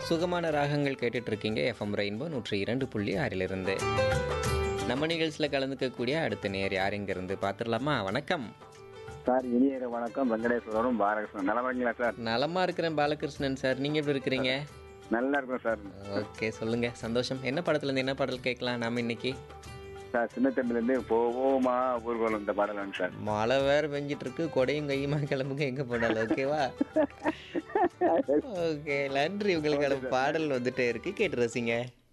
சுகமான ராகங்கள் கேட்டுட்டு இருக்கீங்க எஃப்எம் ரெயின்போ நூற்றி இரண்டு புள்ளி ஆறிலிருந்து நம்ம நிகழ்ச்சியில் கலந்துக்கக்கூடிய அடுத்த நேர் யார் இருந்து பார்த்துடலாமா வணக்கம் சார் இனிய வணக்கம் வெங்கடேஸ்வரரும் பாலகிருஷ்ணன் நல்லா இருக்கீங்களா சார் நலமா இருக்கிறேன் பாலகிருஷ்ணன் சார் நீங்க எப்படி இருக்கிறீங்க நல்லா இருக்கும் சார் ஓகே சொல்லுங்க சந்தோஷம் என்ன படத்துல இருந்து என்ன பாடல் கேட்கலாம் நாம இன்னைக்கு சார் சின்ன தம்பிலேருந்து போவோமா ஊர்வலம் இந்த பாடல் வேணும் சார் மழை வேற பெஞ்சிட்டு இருக்கு கொடையும் கையுமா கிளம்புங்க எங்க போனாலும் ஓகேவா ஓகே நன்றி உங்களுக்கான பாடல் வந்துட்டே இருக்கு கேட்டு ரசிங்க